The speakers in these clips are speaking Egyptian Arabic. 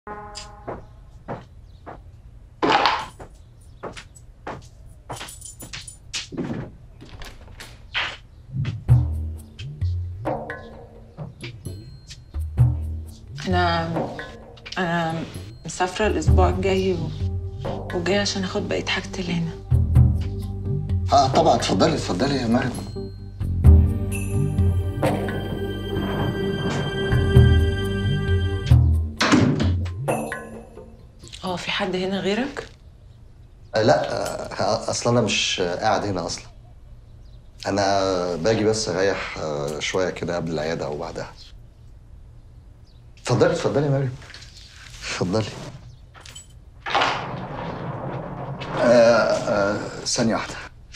أنا أنا مسافرة الأسبوع الجاي و... وجاية عشان آخد بقية حاجتي اللي هنا اه طبعا اتفضلي اتفضلي يا مريم هو في حد هنا غيرك؟ آه لا آه اصل انا مش قاعد هنا اصلا انا باجي بس اريح آه شويه كده قبل العياده او بعدها اتفضلي اتفضلي يا مريم اتفضلي آه آه ثانيه واحده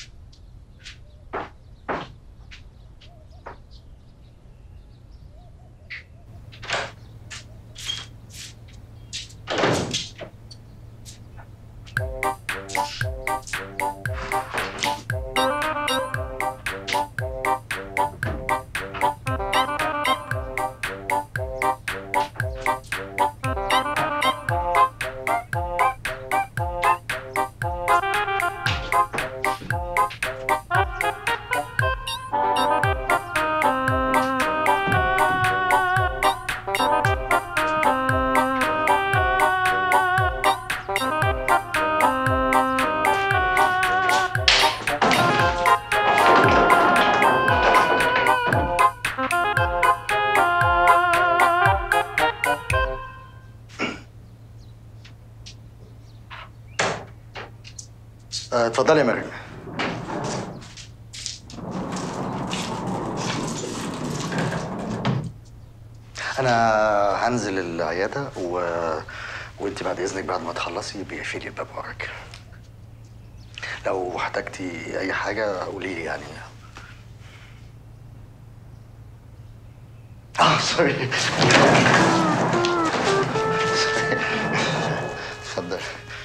آه، اتفضلي يا مريم انا هنزل العياده و... وانت بعد اذنك بعد ما تخلصي بيقفلي الباب وراك لو احتجتي اي حاجه قولي لي يعني اه سوري اتفضل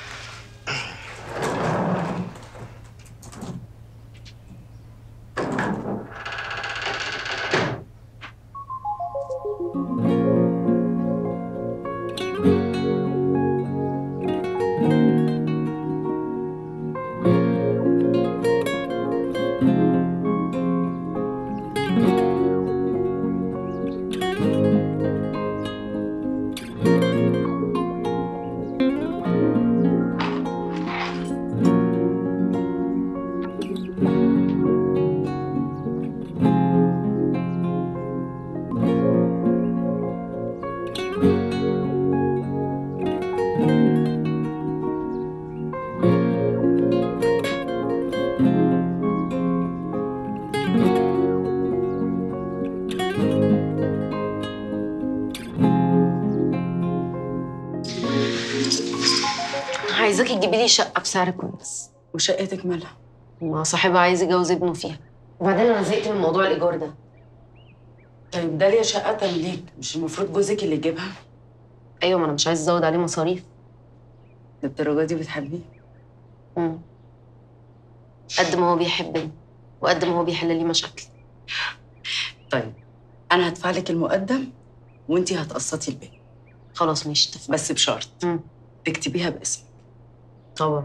عايزاكي تجيبي لي شقه بسعر كويس وشقتك مالها؟ ما صاحبها عايز يجوز ابنه فيها وبعدين انا زهقت من موضوع الايجار ده طيب داليا شقة تمليك مش المفروض جوزك اللي يجيبها؟ ايوه ما انا مش عايز ازود عليه مصاريف للدرجة دي بتحبيه؟ مم. قد ما هو بيحبني وقد ما هو بيحل لي مشاكلي طيب أنا هدفع لك المقدم وأنتي هتقسطي الباقي خلاص ماشي اتفقنا بس بشرط مم. تكتبيها باسمك طبعا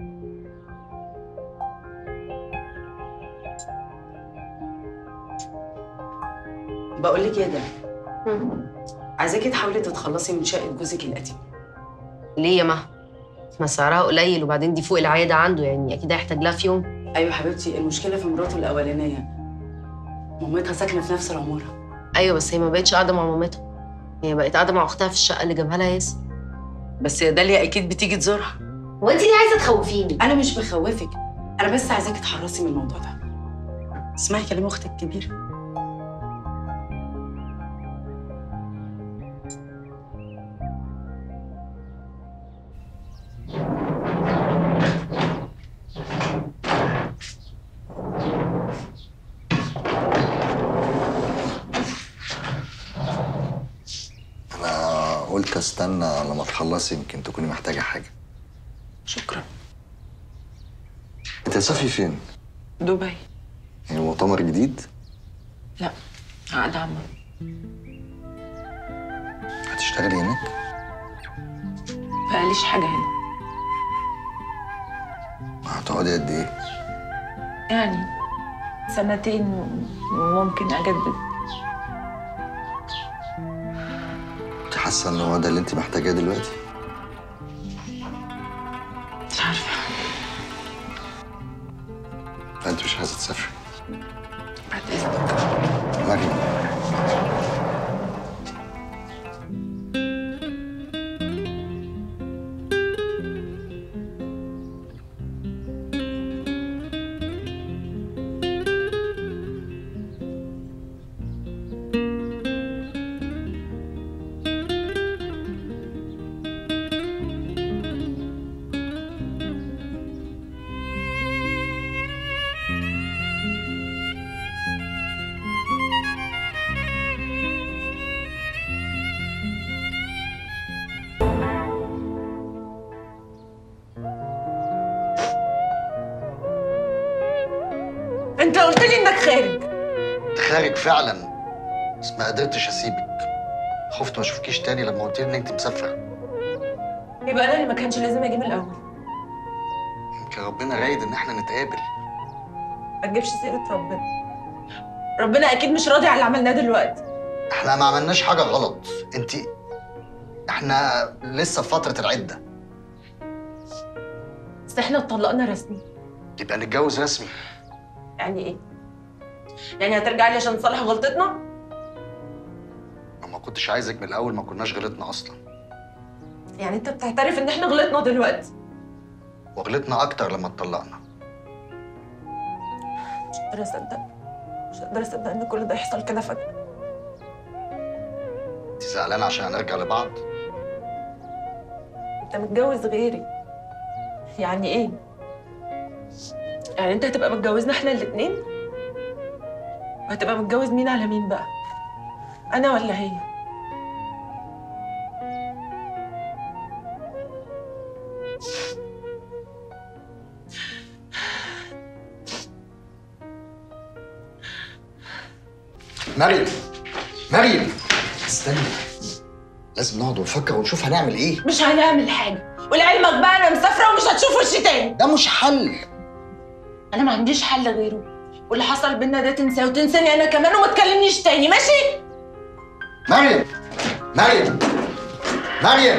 بقول لك يا داليا مم. عايزاكي تحاولي تتخلصي من شقة جوزك القديم ليه يا مها ما سعرها قليل وبعدين دي فوق العياده عنده يعني اكيد هيحتاج لها في يوم أيوة حبيبتي المشكلة في مراته الأولانية مامتها ساكنة في نفس العمارة ايوه بس هي ما بقتش قاعده مع مامتها هي بقت قاعده مع اختها في الشقه اللي جابها لها ياسر بس يا داليا أكيد بتيجي تزورها وانت ليه عايزه تخوفيني أنا مش بخوفك أنا بس عايزاكي تحرصي من الموضوع ده اسمعي كلام أختك الكبيرة انا قلت استنى لما تخلصي يمكن تكوني محتاجه حاجه شكرا انت هتسافري فين دبي يعني مؤتمر جديد لا عقد عمل هتشتغلي هناك بقاليش حاجة هنا هتقعدي قد ايه؟ يعني سنتين ممكن أجدد انت حاسه ان هو ده اللي انت محتاجاه دلوقتي؟ مش عارفة فانت مش عايزه تسافري بعد إذنك مريم أنت قلت لي إنك خارج خارج فعلا بس ما قدرتش اسيبك خفت ما اشوفكيش تاني لما قلت لي ان انت مسافره يبقى أنا اللي ما كانش لازم أجي من الأول يمكن ربنا رايد ان احنا نتقابل ما تجيبش سيرة ربنا ربنا أكيد مش راضي على اللي عملناه دلوقتي احنا ما عملناش حاجه غلط انت احنا لسه في فتره العده بس إحنا اتطلقنا رسمي يبقى نتجوز رسمي يعني إيه؟ يعني هترجع لي عشان نصلح غلطتنا؟ لو ما كنتش عايزك من الاول ما كناش غلطنا اصلا يعني أنت بتعترف إن إحنا غلطنا دلوقتي وغلطنا اكتر لما اتطلقنا مش قادرة أصدق مش قادرة أصدق إن كل ده يحصل كده فجأة انت زعلانه عشان هنرجع لبعض أنت متجوز غيري يعني إيه؟ يعني أنت هتبقى متجوزنا إحنا الاتنين؟ وهتبقى متجوز مين على مين بقى؟ أنا ولا هي؟ مريم مريم استني لازم نقعد ونفكر ونشوف هنعمل ايه مش هنعمل حاجة ولعلمك بقى أنا مسافرة ومش هتشوف وشي تاني ده مش حل أنا ما عنديش حل غيره واللي حصل بينا ده تنساه وتنساني أنا كمان وما تكلمنيش تاني ماشي؟ مريم مريم مريم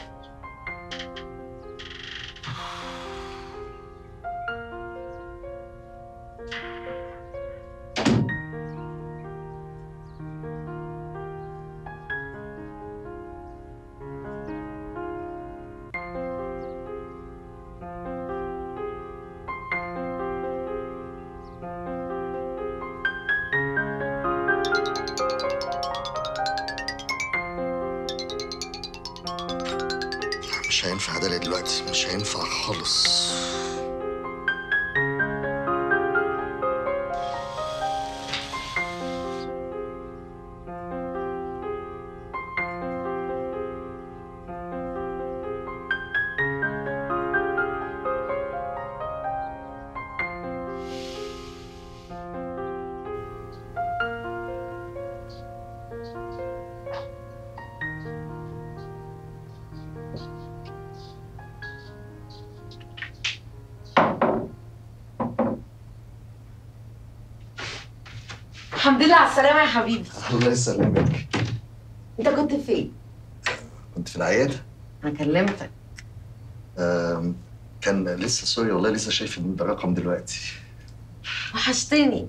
مش هينفع ده دلوقتي مش هينفع خالص الحمد لله على السلامة يا حبيبي الله يسلمك انت كنت فين؟ كنت في العيادة انا كلمتك آم، كان لسه سوري والله لسه شايف إن ده رقم دلوقتي وحشتني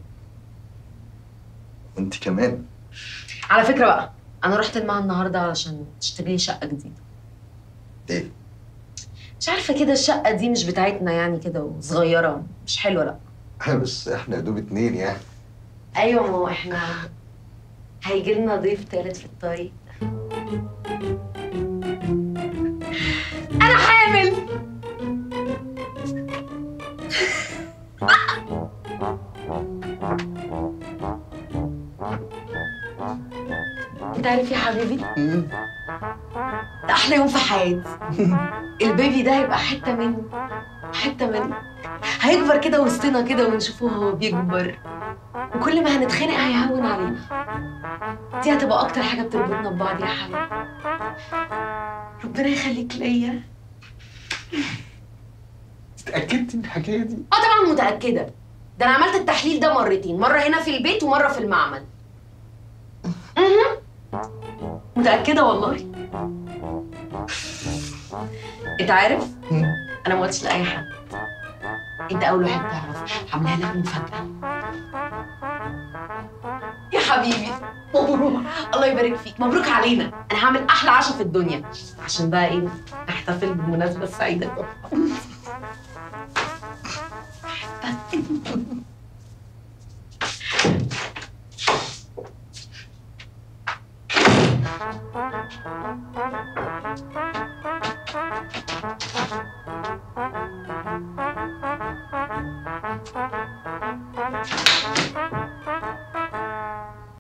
وانت كمان على فكرة بقى انا رحت المعهد النهارده علشان تشتري لي شقة جديدة ليه؟ مش عارفة كده الشقة دي مش بتاعتنا يعني كده وصغيرة مش حلوة لا بس احنا يا دوب اتنين يعني ايوه ما هو احنا هيجي لنا ضيف تالت في الطريق انا حامل انت عارف يا حبيبي ده احلى يوم في حياتي البيبي ده هيبقى حته مني حته مني هيكبر كده وسطنا كده ونشوفه هو بيكبر وكل ما هنتخانق هيهون علينا دي هتبقى اكتر حاجه بتربطنا ببعض يا حبيبي ربنا يخليك ليا اتاكدتي من الحكايه دي اه طبعا متاكده ده انا عملت التحليل ده مرتين مره هنا في البيت ومره في المعمل مهم. متاكده والله انت عارف انا ما قلتش لاي حد انت اول واحد تعرف هعملها لك مفاجاه يا حبيبي مبروك الله يبارك فيك مبروك علينا انا هعمل احلى عشاء في الدنيا عشان بقى ايه نحتفل بالمناسبه السعيده دي